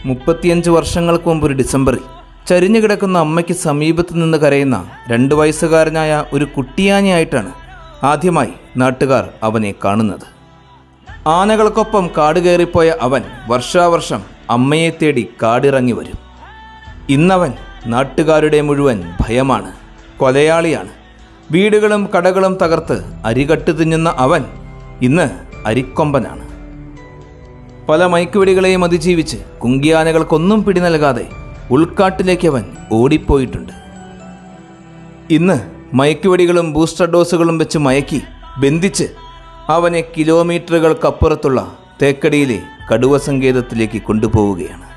മുപ്പത്തിയഞ്ച് വർഷങ്ങൾക്ക് മുമ്പ് ഒരു ഡിസംബറിൽ ചരിഞ്ഞു കിടക്കുന്ന അമ്മയ്ക്ക് സമീപത്ത് നിന്ന് കരയുന്ന രണ്ട് വയസ്സുകാരനായ ഒരു കുട്ടിയാനയായിട്ടാണ് ആദ്യമായി നാട്ടുകാർ അവനെ കാണുന്നത് ആനകൾക്കൊപ്പം കാട് കയറിപ്പോയ അവൻ വർഷാവർഷം അമ്മയെ തേടി കാടിറങ്ങി വരും ഇന്നവൻ നാട്ടുകാരുടെ മുഴുവൻ ഭയമാണ് കൊലയാളിയാണ് വീടുകളും കടകളും തകർത്ത് അരികട്ട് തിന്നുന്ന അവൻ ഇന്ന് അരിക്കൊമ്പനാണ് പല മയക്കുവെടികളെയും അതിജീവിച്ച് കുങ്കിയാനകൾക്കൊന്നും പിടി നൽകാതെ ഉൾക്കാട്ടിലേക്ക് അവൻ ഓടിപ്പോയിട്ടുണ്ട് ഇന്ന് മയക്കുവെടികളും ബൂസ്റ്റർ ഡോസുകളും വെച്ച് മയക്കി ബന്ധിച്ച് അവനെ കിലോമീറ്ററുകൾക്കപ്പുറത്തുള്ള തേക്കടിയിലെ കടുവ സങ്കേതത്തിലേക്ക് കൊണ്ടുപോവുകയാണ്